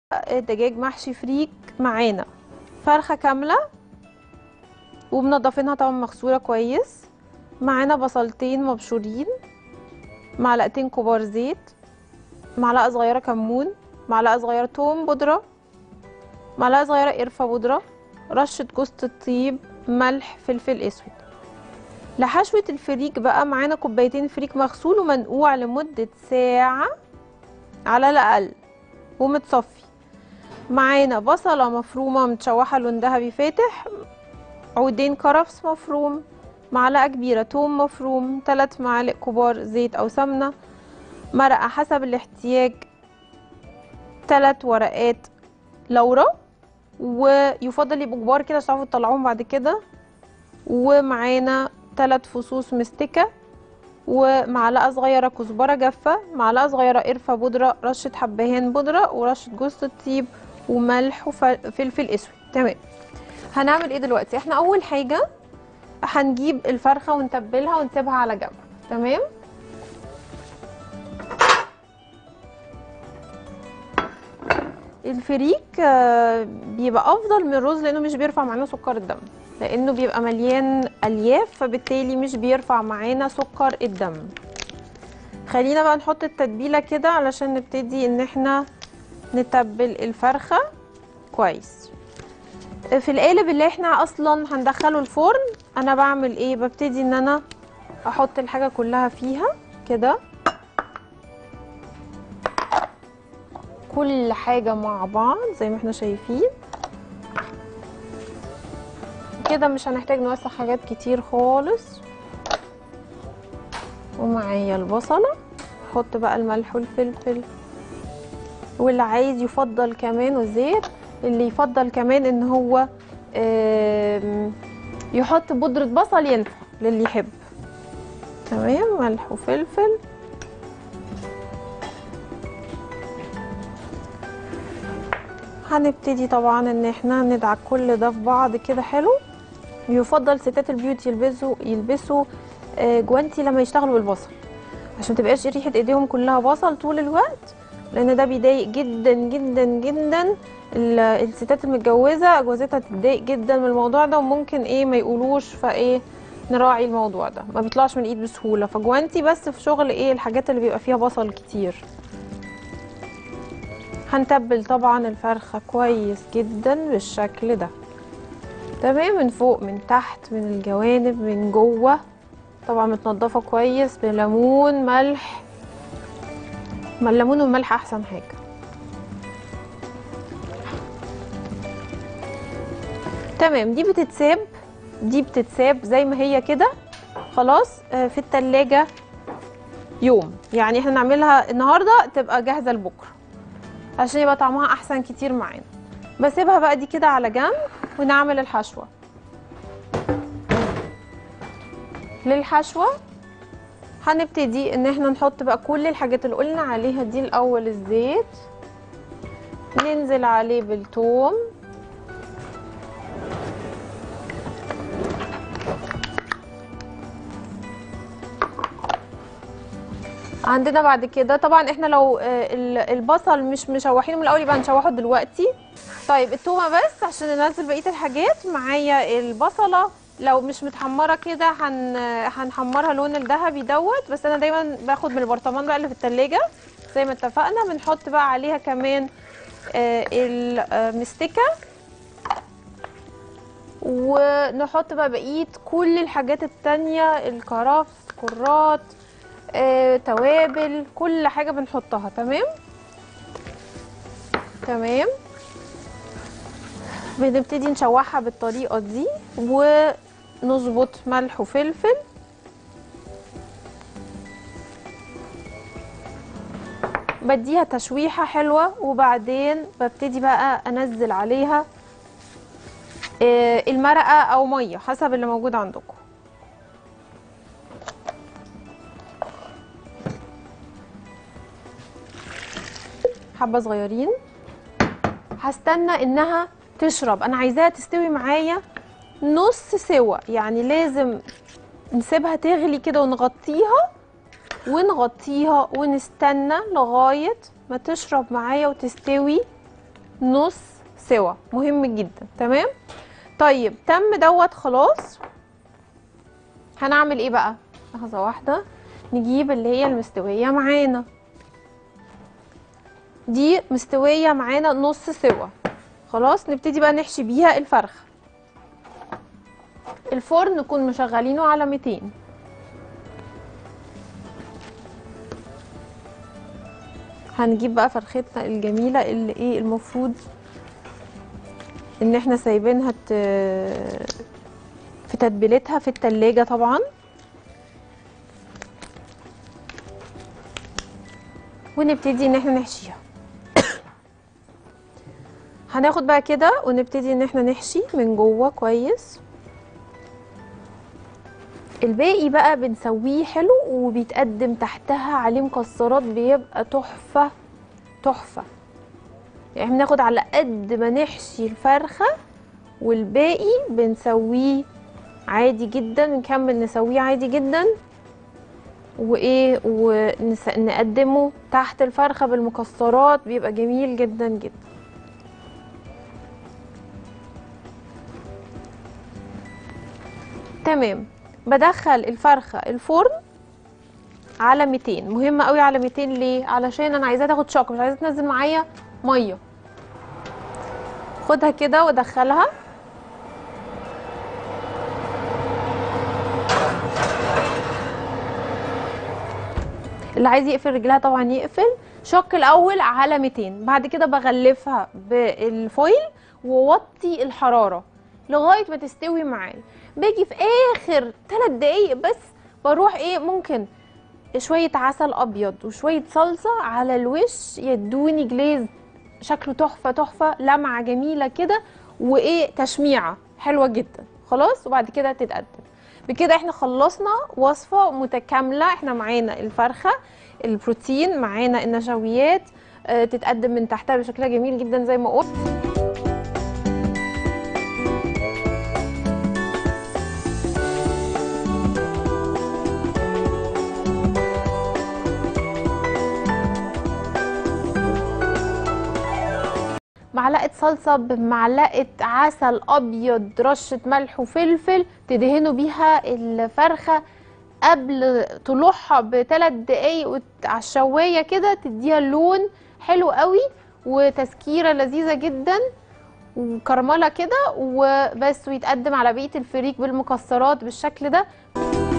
دجاج محشي فريك معانا فرخه كامله ومنضفينها طبعا مغسوله كويس معانا بصلتين مبشورين معلقتين كبار زيت معلقه صغيره كمون معلقه صغيره توم بودره معلقه صغيره قرفه بودره رشه جوز الطيب ملح فلفل اسود لحشوه الفريك بقى معانا كوبايتين فريك مغسول ومنقوع لمده ساعه على الاقل ومتصفي معانا بصله مفرومه متشوحه لون ذهبي فاتح عودين كرفس مفروم معلقه كبيره توم مفروم 3 معالق كبار زيت او سمنه مرقه حسب الاحتياج 3 ورقات لورا ويفضل يبقوا كبار كده عشان تعرفوا تطلعوهم بعد كده ومعانا 3 فصوص مستكه ومعلقه صغيره كزبره جافه معلقه صغيره قرفه بودره رشه حبهان بودره ورشه جوز الطيب وملح وفلفل اسود تمام هنعمل ايه دلوقتي احنا اول حاجه هنجيب الفرخه ونتبلها ونسيبها على جنب تمام الفريك آه، بيبقى افضل من الرز لانه مش بيرفع معانا سكر الدم لانه بيبقى مليان الياف فبالتالي مش بيرفع معانا سكر الدم خلينا بقى نحط التتبيله كده علشان نبتدي ان احنا نتبل الفرخه كويس في القالب اللي احنا اصلا هندخله الفرن انا بعمل ايه ببتدي ان انا احط الحاجه كلها فيها كده كل حاجه مع بعض زي ما احنا شايفين كده مش هنحتاج نوسع حاجات كتير خالص ومعايا البصله احط بقى الملح والفلفل واللي عايز يفضل كمان والزيت اللي يفضل كمان ان هو آم، يحط بودرة بصل ينفع للي يحب تمام ملح وفلفل هنبتدي طبعا ان احنا ندعك كل ده في بعض كده حلو يفضل ستات البيوت يلبسوا يلبسوا آه، جوانتي لما يشتغلوا بالبصل عشان متبقاش ريحه ايديهم كلها بصل طول الوقت لان ده بيضايق جدا جدا جدا ال- الستات المتجوزه جوازتها تتضايق جدا من الموضوع ده وممكن ايه ما يقولوش فايه نراعي الموضوع ده ما بيطلعش من الايد بسهوله فجوانتي بس في شغل ايه الحاجات اللي بيبقى فيها بصل كتير هنتبل طبعا الفرخه كويس جدا بالشكل ده تمام من فوق من تحت من الجوانب من جوه طبعا متنضفه كويس بليمون ملح ما الليمون والملح احسن حاجه تمام دي بتتساب دي بتتساب زي ما هي كده خلاص آه، في التلاجة يوم يعني احنا نعملها النهارده تبقى جاهزه لبكره عشان يبقى طعمها احسن كتير معانا بسيبها بقى دي كده على جنب ونعمل الحشوه للحشوه هنبتدي ان احنا نحط بقى كل الحاجات اللي قلنا عليها دي الاول الزيت ننزل عليه بالثوم عندنا بعد كده طبعا احنا لو آه، ال- البصل مش مشوحينه من الاول يبقى نشوحه دلوقتي طيب التومه بس عشان ننزل بقيه الحاجات معايا البصله لو مش متحمره كده هن هنحمرها لون الذهبي دوت بس انا دايما باخد من البرطمان بقى اللي في التلاجة زي ما اتفقنا بنحط بقى عليها كمان آه، المستكه ونحط بقى بقيه كل الحاجات التانية الكرفس كرات آه، توابل كل حاجه بنحطها تمام تمام بنبتدي نشوحها بالطريقه دي ونظبط ملح وفلفل بديها تشويحه حلوه وبعدين ببتدي بقى انزل عليها آه، المرقه او ميه حسب اللي موجود عندكم حبه صغيرين هستنى انها تشرب انا عايزاها تستوي معايا نص سوا يعني لازم نسيبها تغلي كده ونغطيها ونغطيها ونستنى لغايه ما تشرب معايا وتستوي نص سوا مهم جدا تمام طيب تم دوت خلاص هنعمل ايه بقى لحظه واحده نجيب اللي هي المستويه معانا دي مستويه معانا نص سوا خلاص نبتدي بقى نحشي بيها الفرخه الفرن نكون مشغلينه على 200 هنجيب بقى فرختنا الجميله اللي ايه المفروض ان احنا سايبينها ت... في تتبيلتها في التلاجة طبعا ونبتدي ان احنا نحشيها هناخد بقى كده ونبتدي ان احنا نحشي من جوه كويس الباقي بقى بنسويه حلو وبيتقدم تحتها عليه مكسرات بيبقى تحفة تحفة يعني بناخد على قد ما نحشي الفرخة والباقي بنسويه عادي جدا نكمل نسويه عادي جدا وايه ونقدمه تحت الفرخة بالمكسرات بيبقى جميل جدا جدا تمام بدخل الفرخه الفرن على 200 مهمه قوي على 200 ليه علشان انا عايزاها تاخد شوك مش عايزاها تنزل معايا ميه خدها كده وادخلها اللي عايز يقفل رجلها طبعا يقفل شك الاول على 200 بعد كده بغلفها بالفويل ووطي الحراره لغايه ما تستوي معايا باجي في اخر 3 دقايق بس بروح ايه ممكن شويه عسل ابيض وشويه صلصه على الوش يدوني جليز شكله تحفه تحفه لمعه جميله كده وايه تشميعه حلوه جدا خلاص وبعد كده تتقدم بكده احنا خلصنا وصفه متكامله احنا معانا الفرخه البروتين معانا النشويات اه تتقدم من تحتها بشكلها جميل جدا زي ما قلت معلقه صلصه بمعلقه عسل ابيض رشه ملح وفلفل تدهنوا بيها الفرخه قبل طلوعها بثلاث دقايق على الشوايه كده تديها لون حلو قوي وتسكيره لذيذه جدا وكرمله كده وبس ويتقدم على بقيه الفريك بالمكسرات بالشكل ده